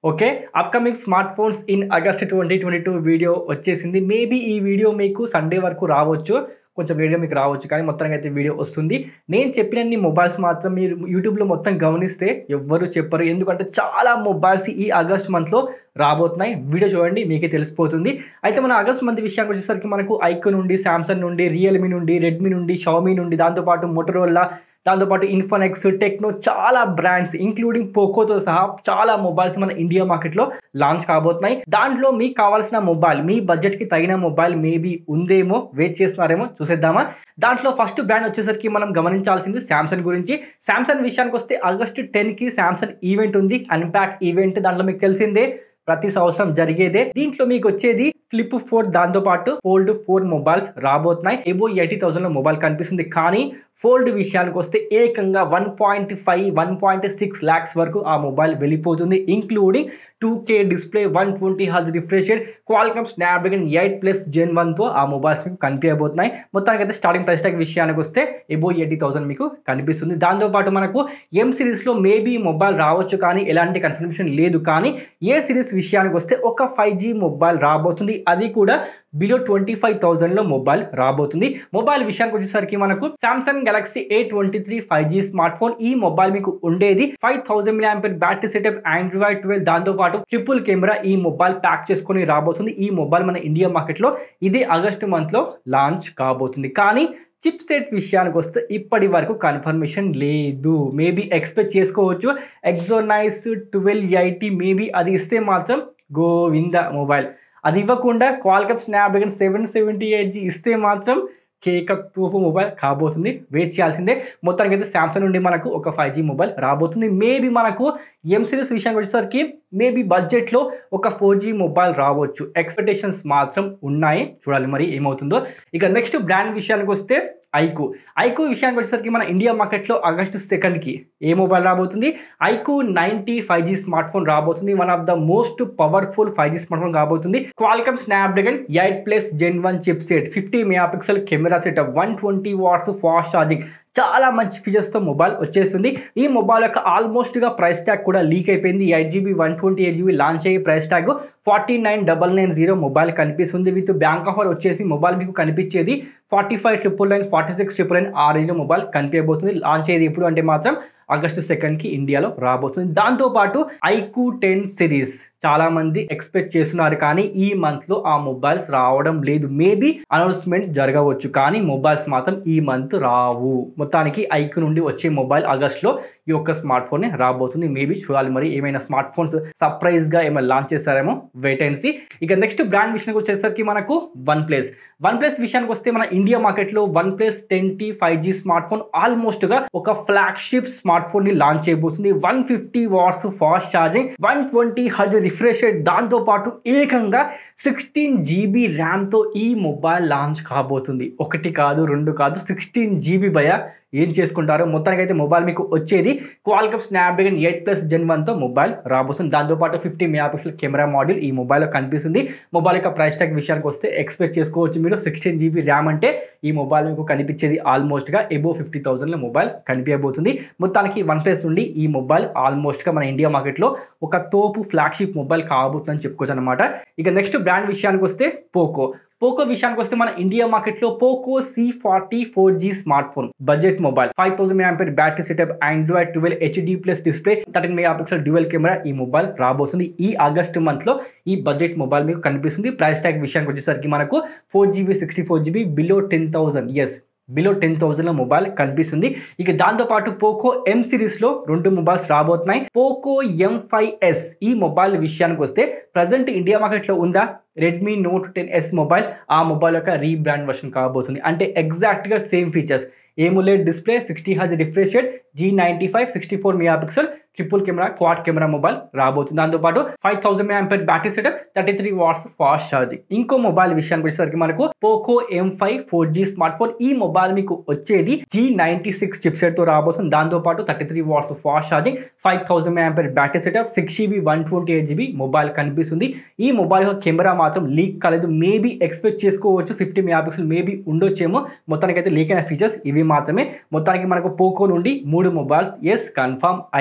okay upcoming smart phones in August twenty twenty two video వచ్చేసింది maybe ఈ video మీకు Sunday వరకు రావచ్చు కొంచెం వీడియో మీకు రావచ్చు కానీ మొత్తానికి అయితే వీడియో వస్తుంది నేను చెప్పినన్ని మొబైల్స్ మాత్రం మీరు యూట్యూబ్లో మొత్తం గమనిస్తే ఎవ్వరు చెప్పరు ఎందుకంటే చాలా మొబైల్స్ ఈ ఆగస్ట్ మంత్లో రాబోతున్నాయి వీడియో చూడండి మీకే తెలిసిపోతుంది అయితే మన ఆగస్ట్ మంత్ విషయానికి వచ్చేసరికి మనకు ఐకో నుండి శాంసంగ్ నుండి రియల్మీ నుండి రెడ్మీ నుండి షామీ నుండి దాంతోపాటు మోటరోలా దాంతోపాటు ఇన్ఫోనెక్స్ టెక్నో చాలా బ్రాండ్స్ ఇంక్లూడింగ్ పోకోతో సహా చాలా మొబైల్స్ మన ఇండియా మార్కెట్లో లాంచ్ కాబోతున్నాయి దాంట్లో మీకు కావాల్సిన మొబైల్ మీ బడ్జెట్కి తగిన మొబైల్ మేబీ ఉందేమో వెయిట్ చేస్తున్నారేమో చూసేద్దామా దాంట్లో ఫస్ట్ బ్రాండ్ వచ్చేసరికి మనం గమనించాల్సింది శాంసంగ్ గురించి శాంసంగ్ విషయానికి వస్తే ఆగస్టు టెన్కి శాంసంగ్ ఈవెంట్ ఉంది అన్పాక్ ఈవెంట్ దాంట్లో మీకు తెలిసిందే ప్రతి సంవత్సరం జరిగేదే దీంట్లో మీకు వచ్చేది ఫ్లిప్ ఫోర్ దాంతో పాటు ఫోల్డ్ ఫోర్ మొబైల్స్ రాబోతున్నాయి ఎబో ఎయిటీ థౌసండ్ లో మొబైల్ కనిపిస్తుంది కానీ ఫోల్డ్ విషయానికి వస్తే ఏకంగా one point five one point six lakhs వరకు ఆ మొబైల్ వెళ్ళిపోతుంది including two K display one twenty హజ్ refreshed Qualcomm Snapdragon eight plus జెన్ వన్తో ఆ మొబైల్స్ మీకు కనిపించబోతున్నాయి మొత్తానికి అయితే స్టార్టింగ్ ప్రైస్ ట్యాగ్ విషయానికి వస్తే ఎబో ఎయిటీ థౌసండ్ మీకు కనిపిస్తుంది దాంతోపాటు మనకు ఎం సిరీస్లో మేబీ మొబైల్ రావచ్చు కానీ ఎలాంటి కన్ఫర్మేషన్ లేదు కానీ ఏ సిరీస్ విషయానికి వస్తే ఒక ఫైవ్ జీ మొబైల్ రాబోతుంది అది కూడా బిలో ట్వంటీ ఫైవ్ థౌసండ్లో మొబైల్ రాబోతుంది మొబైల్ విషయానికి వచ్చేసరికి మనకు Samsung Galaxy A twenty three five G smart phone ఈ మొబైల్ మీకు ఉండేది five thousand milliampere battery setup Android twelve దాంతో పాటు ట్రిపుల్ కెమెరా ఈ మొబైల్ ప్యాక్ చేసుకొని రాబోతుంది ఈ మొబైల్ మన ఇండియా మార్కెట్లో ఇదే ఆగస్టు మంత్లో లాంచ్ కాబోతుంది కానీ చిప్ సెట్ విషయానికి వస్తే ఇప్పటి వరకు కన్ఫర్మేషన్ లేదు మేబీ ఎక్స్పెక్ట్ చేసుకోవచ్చు ఎగ్జోనైస్ ట్వెల్వ్ ఎయిటీ మేబీ అది ఇస్తే మాత్రం గోవింద మొబైల్ అది ఇవ్వకుండా Qualcomm Snapdragon seven seventy eight G ఇస్తే మాత్రం కేక తూపు మొబైల్ కాబోతుంది వెయిట్ చేయాల్సిందే మొత్తానికి అయితే శాంసంగ్ నుండి మనకు ఒక ఫైవ్ జీ మొబైల్ రాబోతుంది మేబీ మనకు ఎం సిరీస్ విషయానికి వచ్చేసరికి మేబీ బడ్జెట్లో ఒక ఫోర్ జీ మొబైల్ రావచ్చు ఎక్స్పెక్టేషన్స్ మాత్రం ఉన్నాయి చూడాలి మరి ఏమవుతుందో ఇక నెక్స్ట్ బ్రాండ్ విషయానికి వస్తే ఐకు ఐకు విషయానికి వచ్చేసరికి మన ఇండియా మార్కెట్లో ఆగస్టు సెకండ్కి ఏ మొబైల్ రాబోతుంది iQOO ninety five G smart phone రాబోతుంది one of the most powerful five G smart phone రాబోతుంది క్వాల్కమ్ స్నాప్డ్రాగన్ ఎయిట్ ప్లస్ జెన్ one chip set fifty mega pixel camera setup one twenty watts fast charging చాలా మంచి ఫీచర్స్తో mobile వచ్చేస్తుంది ఈ mobile యొక్క ఆల్మోస్ట్గా price tag కూడా లీక్ అయిపోయింది eight GB one twenty eight GB launch అయ్యే price tag forty nine double nine zero mobile కనిపిస్తుంది విత్ బ్యాంక్ ఆఫర్ వచ్చేసి మొబైల్ మీకు కనిపించేది forty five triple nine forty six triple nine ఆ రేంజ్లో మొబైల్ కనిపించబోతుంది లాంచ్ అయ్యేది ఎప్పుడు అంటే మాత్రం ఆగస్టు సెకండ్కి ఇండియాలో రాబోతుంది దాంతోపాటు ఐకు టెన్ సిరీస్ చాలా మంది ఎక్స్పెక్ట్ చేస్తున్నారు కానీ ఈ మంత్లో ఆ మొబైల్స్ రావడం లేదు మేబీ అనౌన్స్మెంట్ జరగవచ్చు కానీ మొబైల్స్ మాత్రం ఈ మంత్ రావు మొత్తానికి ఐకు నుండి వచ్చే మొబైల్ ఆగస్ట్లో ఈ యొక్క స్మార్ట్ ఫోన్ రాబోతుంది మేబీ చూడాలి మరి ఏమైనా స్మార్ట్ ఫోన్స్ సర్ప్రైజ్గా ఏమైనా లాంచ్ చేస్తారేమో వెయిట్ అండ్ సీ ఇక నెక్స్ట్ బ్రాండ్ విషయానికి వచ్చేసరికి మనకు వన్ ప్లస్ వన్ ప్లస్ విషయానికి వస్తే మన ఇండియా మార్కెట్లో one plus ten T five G smart phone ఆల్మోస్ట్గా ఒక ఫ్లాగ్షిప్ స్మార్ట్ ఫోన్ ని లాంచ్ చేయబోతుంది one fifty watts fast charging one twenty హజ్ రిఫ్రెష్ దాంతో పాటు ఏకంగా సిక్స్టీన్ జీబీ ర్యామ్తో ఈ మొబైల్ లాంచ్ కాబోతుంది ఒకటి కాదు రెండు కాదు సిక్స్టీన్ జీబీ భయ ఏం చేసుకుంటారో మొత్తానికి అయితే మొబైల్ మీకు వచ్చేది క్వాల్కప్ స్నాప్డ్రాగన్ ఎయిట్ ప్లస్ జెన్ వన్తో మొబైల్ రాబోతుంది దాంతోపాటు ఫిఫ్టీ మెగాపిక్సెల్ కెమెరా మాడ్యూల్ ఈ మొబైల్లో కనిపిస్తుంది మొబైల్ యొక్క ప్రైస్ ట్యాగ్ విషయానికి వస్తే ఎక్స్పెక్ట్ చేసుకోవచ్చు మీరు సిక్స్టీన్ జీబీ ర్యామ్ అంటే ఈ మొబైల్ మీకు కనిపించేది ఆల్మోస్ట్గా ఎబో ఫిఫ్టీ థౌసండ్లో మొబైల్ కనిపించబోతుంది మొత్తానికి వన్ ప్లస్ నుండి ఈ మొబైల్ ఆల్మోస్ట్గా మన ఇండియా మార్కెట్లో ఒక తోపు ఫ్లాగ్షిప్ మొబైల్ కాబోతుందని చెప్పుకోవచ్చు అనమాట ఇక నెక్స్ట్ బ్రాండ్ విషయానికి వస్తే పోకో పోకో విషయానికి వస్తే మన ఇండియా మార్కెట్లో Poco C forty four G smart phone budget mobile five thousand ampere battery setup Android twelve HD plus display thirteen mega pixel dual camera ఈ మొబైల్ రాబోతుంది ఈ ఆగస్ట్ మంత్ లో ఈ బడ్జెట్ మొబైల్ మీకు కనిపిస్తుంది ప్రైస్ ట్యాగ్ విషయానికి వచ్చేసరికి మనకు four GB sixty four GB below ten thousand yes below ten థౌసండ్లో మొబైల్ కనిపిస్తుంది ఇక దాంతోపాటు పోకో ఎం సిరీస్లో రెండు మొబైల్స్ రాబోతున్నాయి పోకో ఎం ఫైవ్ ఎస్ ఈ మొబైల్ విషయానికి వస్తే ప్రజెంట్ ఇండియా మార్కెట్లో ఉందా Redmi Note ten S mobile ఆ మొబైల్ యొక్క రీబ్రాండ్ వర్షన్ కాబోతుంది అంటే ఎగ్జాక్ట్గా same features AMOLED display sixty హజ్ refreshed G ninety five sixty four mega pixel triple camera quad camera mobile రాబోతుంది దాంతోపాటు five thousand ampere battery setup thirty three watts fast charging ఇంకో mobile విషయానికి వచ్చేసరికి మనకు Poco M five four G smart phone ఈ mobile మీకు వచ్చేది G ninety six chip set తో రాబోతుంది దాంతోపాటు thirty three watts fast charging five thousand ampere battery setup six GB one twenty eight GB mobile కనిపిస్తుంది ఈ మొబైల్ యొక్క camera మాత్రం లీక్ కాలేదు మేబీ ఎక్స్పెక్ట్ చేసుకోవచ్చు ఫిఫ్టీ మెగా పిక్సెల్ మేబీ ఉండొచ్చేమో మొత్తానికి అయితే లీక్ అయిన ఫీచర్స్ ఇవి మాత్రమే మొత్తానికి మనకు పోకో నుండి మూడు మొబైల్స్ ఎస్ కన్ఫర్మ్ ఐపీఐ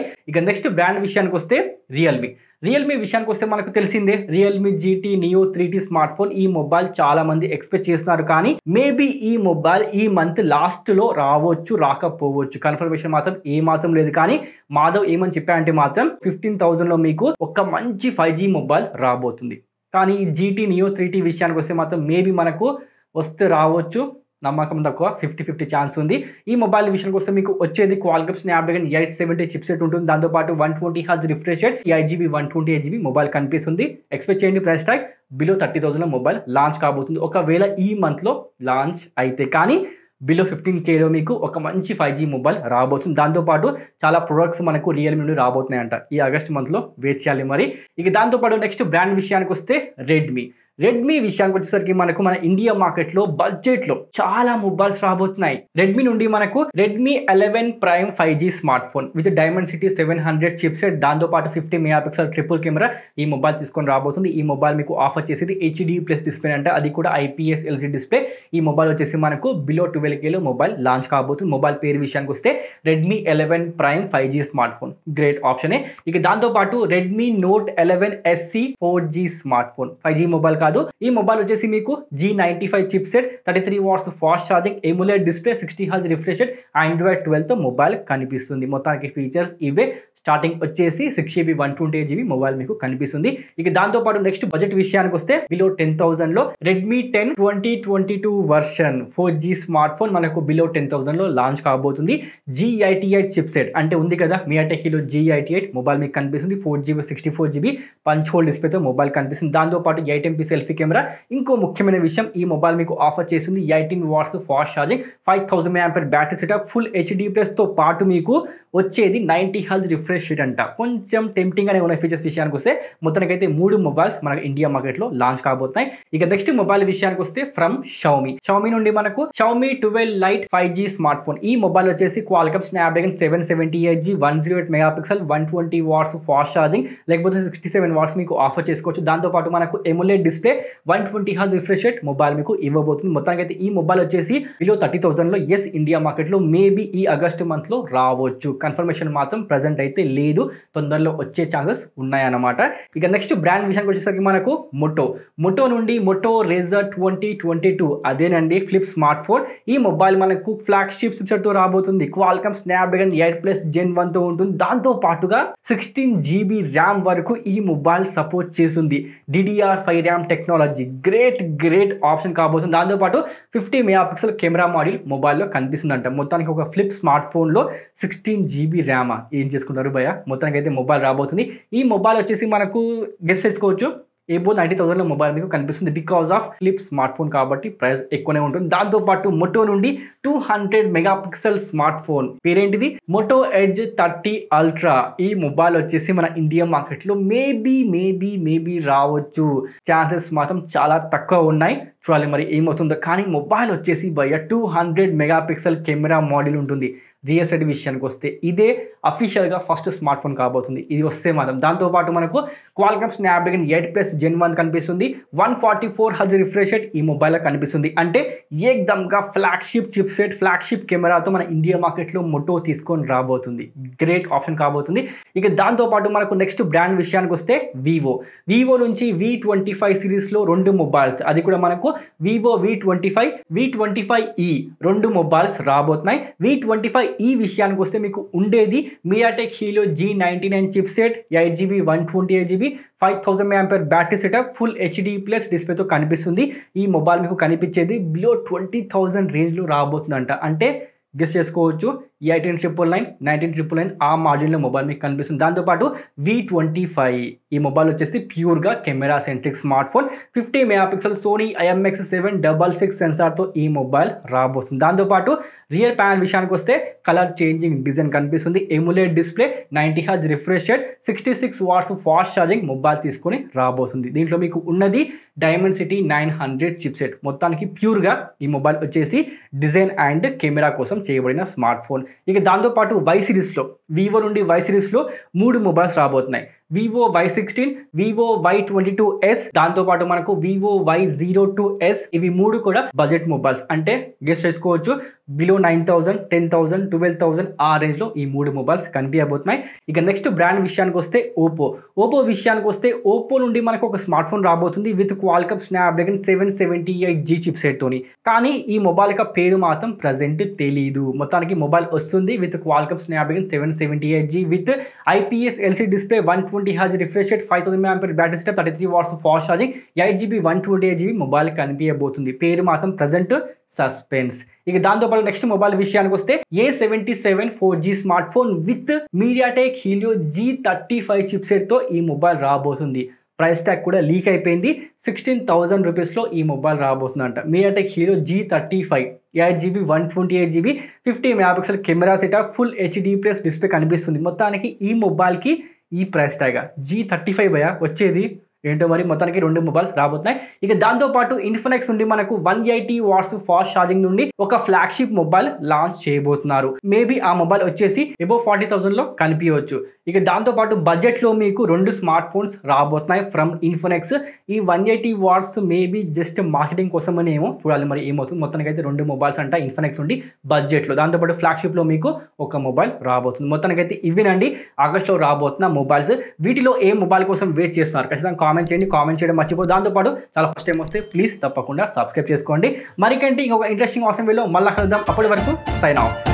ఇక నెక్స్ట్ బ్రాండ్ విషయానికి వస్తే రియల్మీ రియల్మీ విషయానికి వస్తే మనకు తెలిసిందే Realme GT Neo three T smart phone ఈ మొబైల్ చాలా మంది ఎక్స్పెక్ట్ చేస్తున్నారు కానీ మేబీ ఈ మొబైల్ ఈ మంత్ లాస్ట్ లో రావచ్చు రాకపోవచ్చు కన్ఫర్మేషన్ మాత్రం ఏ మాత్రం లేదు కానీ మాధవ్ ఏమని చెప్పారంటే మాత్రం ఫిఫ్టీన్ థౌసండ్ లో మీకు ఒక మంచి ఫైవ్ జీ మొబైల్ రాబోతుంది కానీ ఈ జీటీ నియో త్రీ టీ విషయానికి వస్తే మాత్రం మేబీ మనకు వస్తే రావచ్చు నమ్మకం తక్కువ ఫిఫ్టీ ఫిఫ్టీ ఛాన్స్ ఉంది ఈ మొబైల్ విషయానికి వస్తే మీకు వచ్చేది Qualcomm Snapdragon eight seventy chipset ఉంటుంది దాంతోపాటు వన్ ట్వంటీ హజ్ రిఫ్రెష్ ఈ eight GB one twenty eight GB mobile కనిపిస్తుంది ఎక్స్పెక్ట్ చేయండి price tag below thirty thousand mobile launch కాబోతుంది ఒకవేళ ఈ మంత్లో లాంచ్ అయితే కానీ బిలో ఫిఫ్టీన్ కేలో మీకు ఒక మంచి ఫైవ్ జీ మొబైల్ రాబోతుంది దాంతోపాటు చాలా ప్రొడక్ట్స్ మనకు రియల్మీ నుండి రాబోతున్నాయంట ఈ ఆగస్ట్ మంత్లో వెయిట్ చేయాలి మరి ఇక దాంతోపాటు నెక్స్ట్ బ్రాండ్ విషయానికి వస్తే రెడ్మీ రెడ్మీ విషయానికి వచ్చేసరికి మనకు మన ఇండియా మార్కెట్ లో బడ్జెట్ లో చాలా మొబైల్స్ రాబోతున్నాయి రెడ్మీ నుండి మనకు Redmi eleven prime five G smart phone with Dimensity seven hundred chip set దాంతో పాటు fifty mega pixel triple camera ఈ మొబైల్ తీసుకొని రాబోతుంది ఈ మొబైల్ మీకు ఆఫర్ చేసేది హెచ్డి ప్లస్ డిస్ప్లే అంటే అది కూడా ఐపీఎస్ ఎల్సీ డిస్ప్లే ఈ మొబైల్ వచ్చేసి మనకు బిలో ట్వెల్వ్ కేలో మొబైల్ లాంచ్ కాబోతుంది మొబైల్ పేరు విషయానికి వస్తే Redmi eleven prime five G smart phone great ఆప్షనే ఇక దాంతో పాటు Redmi Note eleven SE four G smart phone five G mobile కాదు ఈ మొబైల్ వచ్చేసి మీకు G ninety five chip set thirty three watts fast charging AMOLED display sixty హజ్ refresh Android ట్వెల్వ్తో మొబైల్ కనిపిస్తుంది మొత్తానికి ఫీచర్స్ ఇవే స్టార్టింగ్ వచ్చేసి six GB one twenty eight GB mobile మీకు కనిపిస్తుంది ఇక దాంతో పాటు నెక్స్ట్ బడ్జెట్ విషయానికి వస్తే బిలో టెన్ థౌసండ్ లో Redmi ten twenty twenty two version four G smart smartphone మనకు బిలో టెన్ థౌసండ్ లో లాంచ్ కాబోతుంది G eighty eight chipset అంటే ఉంది కదా మీ Helio G eighty eight mobile మీకు కనిపిస్తుంది four GB sixty four GB punch hole డిస్ప్లేతో మొబైల్ కనిపిస్తుంది దాంతో పాటు ఎయిట్ ఎంపీ సెల్ఫీ కెమెరా ఇంకో ముఖ్యమైన విషయం ఈ మొబైల్ మీకు ఆఫర్ చేస్తుంది eighteen watts fast charging five thousand ampere battery setup full HD plus తో పాటు మీకు వచ్చేది నైంటీ హజ్ రిఫ్రెష్ రేట్ అంట కొంచెం టెంప్టింగ్ అనే ఉన్న ఫీచర్స్ విషయానికి వస్తే మొత్తానికి అయితే మూడు మొబైల్స్ మన ఇండియా మార్కెట్లో లాంచ్ కాబోతున్నాయి ఇక నెక్స్ట్ మొబైల్ విషయానికి వస్తే ఫ్రమ్ షౌమి షౌమి నుండి మనకు Xiaomi twelve lite five G smart phone ఈ మొబైల్ వచ్చేసి Qualcomm Snapdragon seven seventy eight G one zero eight megapixel one twenty watts fast charging లేకపోతే సిక్స్టీ సెవెన్ వాట్స్ మీకు offer చేసుకోవచ్చు దాంతోపాటు మనకు ఎములేట్ డిస్ప్లే వన్ ట్వంటీ హజ్ refresh rate mobile మీకు ఇవ్వబోతుంది మొత్తానికి అయితే ఈ మొబైల్ వచ్చేసి బిలో థర్టీ థౌసండ్లో ఎస్ ఇండియా మార్కెట్లో మేబీ ఈ ఆగస్ట్ మంత్లో రావచ్చు కన్ఫర్మేషన్ మాత్రం ప్రజెంట్ అయితే లేదు తొందరలో వచ్చే ఛాన్సెస్ ఉన్నాయన్నమాట ఇక నెక్స్ట్ బ్రాండ్ విషయానికి వచ్చేసరికి మనకు మొటో మొటో నుండి Moto Razr twenty twenty two అదేనండి ఫ్లిప్ స్మార్ట్ ఫోన్ ఈ మొబైల్ మనకు ఫ్లాగ్షిప్ తో రాబోతుంది క్వాల్కమ్ స్నాప్డ్రాగన్ ఎయిట్ ప్లస్ జెన్ వన్తో ఉంటుంది దాంతో పాటుగా సిక్స్టీన్ జీబీ ర్యామ్ వరకు ఈ మొబైల్ సపోర్ట్ చేస్తుంది DDR five RAM technology great great option కాబోతుంది దాంతోపాటు fifty mega pixel camera module మొబైల్లో కనిపిస్తుందంట మొత్తానికి ఒక ఫ్లిప్ స్మార్ట్ ఫోన్లో సిక్స్టీన్ జీబీ ర్యామ్ ఏం చేసుకున్నారు భయ మొత్తానికి అయితే మొబైల్ రాబోతుంది ఈ మొబైల్ వచ్చేసి మనకు గెస్ట్ చేసుకోవచ్చు ఏబో నైంటీ థౌసండ్లో మొబైల్ మీకు కనిపిస్తుంది because of flip smartphone కాబట్టి ప్రైస్ ఎక్కువనే ఉంటుంది దాంతోపాటు మొటో నుండి two hundred megapixel smartphone పేరేంటిది మొటో ఎడ్జ్ థర్టీ అల్ట్రా ఈ మొబైల్ వచ్చేసి మన ఇండియా మార్కెట్లో మేబీ మేబీ మేబీ రావచ్చు ఛాన్సెస్ మాత్రం చాలా తక్కువ ఉన్నాయి చూడాలి మరి ఏమవుతుందో కానీ మొబైల్ వచ్చేసి భయ్య two hundred mega pixel camera model ఉంటుంది రియల్ సైడ్ విషయానికి వస్తే ఇదే అఫీషియల్గా ఫస్ట్ స్మార్ట్ ఫోన్ కాబోతుంది ఇది వస్తే మాత్రం దాంతోపాటు మనకు క్వాల్కమ్ స్నాప్డ్రాగన్ ఎయిట్ ప్లస్ జెన్ వన్ కనిపిస్తుంది one forty four Hz refresh ఈ మొబైల్లో కనిపిస్తుంది అంటే ఏకదమ్గా ఫ్లాగ్షిప్ చిప్ సెట్ ఫ్లాగ్షిప్ కెమెరాతో మన ఇండియా మార్కెట్లో మొటో తీసుకొని రాబోతుంది గ్రేట్ ఆప్షన్ కాబోతుంది ఇక దాంతోపాటు మనకు నెక్స్ట్ బ్రాండ్ విషయానికి వస్తే వివో వివో నుంచి వి ట్వంటీ ఫైవ్ సిరీస్లో రెండు మొబైల్స్ అది కూడా మనకు Vivo V twenty five V twenty five ఈ రెండు మొబైల్స్ రాబోతున్నాయి వి ట్వంటీ ఫైవ్ ఈ విషయానికి వస్తే మీకు ఉండేది MediaTek Helio G ninety nine chipset eight GB one twenty eight GB five thousand ampere battery setup full HD plus డిస్ప్లేతో కనిపిస్తుంది ఈ మొబైల్ మీకు కనిపించేది బిలో ట్వంటీ థౌసండ్ రేంజ్లో రాబోతుందంట అంటే గెస్ట్ చేసుకోవచ్చు eighteen triple nine nineteen triple nine ఆ మాడ్యూల్లో మొబైల్ మీకు కనిపిస్తుంది దాంతోపాటు వి ట్వంటీ ఫైవ్ ఈ మొబైల్ వచ్చేసి ప్యూర్గా camera centric smartphone fifty mega megapixel Sony IMX seven double six సెన్సార్తో ఈ మొబైల్ రాబోతుంది దాంతోపాటు రియర్ ప్యానల్ విషయానికి వస్తే కలర్ చేంజింగ్ డిజైన్ కనిపిస్తుంది AMOLED display ninety Hz refresh sixty six watts fast charging mobile తీసుకొని రాబోతుంది దీంట్లో మీకు ఉన్నది Dimensity nine hundred chipset మొత్తానికి ప్యూర్గా ఈ మొబైల్ వచ్చేసి డిజైన్ అండ్ కెమెరా కోసం చేయబడిన స్మార్ట్ ఫోన్ ఇక దాంతోపాటు వై సిరీస్లో వివో నుండి వై సిరీస్లో మూడు మొబైల్స్ రాబోతున్నాయి Vivo Y sixteen Vivo Y twenty two S దాంతో పాటు మనకు Vivo Y zero two S ఇవి మూడు కూడా బడ్జెట్ మొబైల్స్ అంటే గెస్ట్ చేసుకోవచ్చు below nine thousand ten thousand twelve thousand ఆ రేంజ్లో ఈ మూడు మొబైల్స్ కనిపించబోతున్నాయి ఇక నెక్స్ట్ బ్రాండ్ విషయానికి వస్తే ఓపో ఓపో విషయానికి వస్తే ఓపో నుండి మనకు ఒక స్మార్ట్ ఫోన్ రాబోతుంది with Qualcomm Snapdragon seven seventy eight G chip తోని కానీ ఈ మొబైల్ యొక్క పేరు మాత్రం ప్రజెంట్ తెలీదు మొత్తానికి మొబైల్ వస్తుంది with Qualcomm Snapdragon seven seventy eight G with IPS LCD display one twenty Hz refresh rate five thousand MP battery setup thirty three watts fast charging eight GB one twenty eight GB mobile కనిపించబోతుంది పేరు మాత్రం present suspense ఇక దాంతోపాటు next mobile విషయానికి వస్తే A seventy seven four G smart phone with MediaTek Helio G thirty five చిప్సెట్తో ఈ mobile రాబోతుంది ప్రైస్ ట్యాగ్ కూడా లీక్ అయిపోయింది సిక్స్టీన్ థౌసండ్ రూపీస్లో ఈ మొబైల్ రాబోతుందంట MediaTek Helio G thirty five eight GB one twenty eight GB fifty megapixel camera setup full HD plus display కనిపిస్తుంది మొత్తానికి ఈ మొబైల్కి ఈ price tag G thirty five భయ వచ్చేది ఏంటో మరి మొత్తానికి రెండు మొబైల్స్ రాబోతున్నాయి ఇక దాంతో పాటు ఇన్ఫినెక్స్ నుండి మనకు one eighty watts fast charging నుండి ఒక ఫ్లాగ్షిప్ మొబైల్ లాంచ్ చేయబోతున్నారు మేబీ ఆ మొబైల్ వచ్చేసి ఎబో ఫార్టీ థౌసండ్ లో కనిపించవచ్చు ఇక దాంతో పాటు బడ్జెట్ లో మీకు రెండు స్మార్ట్ ఫోన్స్ రాబోతున్నాయి ఫ్రమ్ ఇన్ఫినెక్స్ ఈ one eighty watts maybe just marketing కోసమని ఏమో చూడాలి మరి ఏమవుతుంది మొత్తానికి అయితే రెండు మొబైల్స్ అంట ఇన్ఫినెక్స్ నుండి బడ్జెట్ లో దాంతోపాటు ఫ్లాగ్షిప్ లో మీకు ఒక మొబైల్ రాబోతుంది మొత్తానికి అయితే ఇవినండి ఆగస్ట్లో రాబోతున్న మొబైల్స్ వీటిలో ఏ మొబైల్ కోసం వెయిట్ చేస్తున్నారు ఖచ్చితంగా కామెంట్ చేయండి కామెంట్ చేయడం మర్చిపో దాంతోపాటు చాలా ఫస్ట్ టైం వస్తే ప్లీజ్ తప్పకుండా సబ్స్క్రైబ్ చేసుకోండి మరికంటే ఇంకొక ఇంట్రెస్టింగ్ అవసరం వీడియో మళ్ళీ కలుద్దాం అప్పటి వరకు సైన్ ఆఫ్